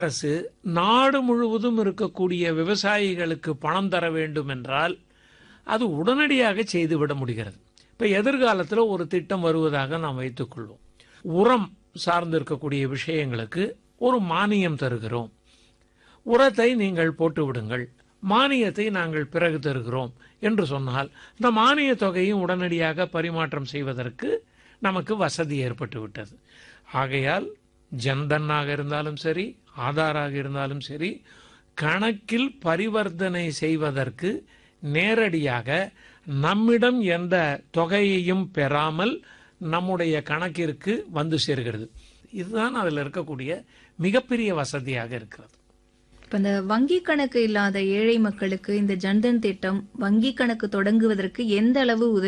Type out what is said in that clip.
அரசு நாடு முழுவதும் இருக்கக்கூடிய விவசாயிகளுக்கு பணம் தர வேண்டும் என்றால் அது உடனடியாக செய்துவிட முடிகிறது இப்போ எதிர்காலத்தில் ஒரு திட்டம் வருவதாக நாம் வைத்துக்கொள்வோம் உரம் சார்ந்து இருக்கக்கூடிய விஷயங்களுக்கு ஒரு மானியம் தருகிறோம் உரத்தை நீங்கள் போட்டு விடுங்கள் மானியத்தை நாங்கள் பிறகு தருகிறோம் என்று சொன்னால் இந்த மானிய தொகையும் உடனடியாக பரிமாற்றம் செய்வதற்கு நமக்கு வசதி ஏற்பட்டு விட்டது ஆகையால் ஜன்தன்னாக இருந்தாலும் சரி ஆதாராக இருந்தாலும் சரி கணக்கில் பரிவர்த்தனை செய்வதற்கு நேரடியாக நம்மிடம் எந்த தொகையையும் பெறாமல் நம்முடைய கணக்கிற்கு வந்து சேர்கிறது இதுதான் அதில் இருக்கக்கூடிய மிகப்பெரிய வசதியாக இருக்கிறது இப்ப இந்த வங்கி கணக்கு இல்லாத ஏழை மக்களுக்கு இந்த ஜன்தன் திட்டம் வங்கி கணக்கு தொடங்குவதற்கு எந்த அளவு உதவி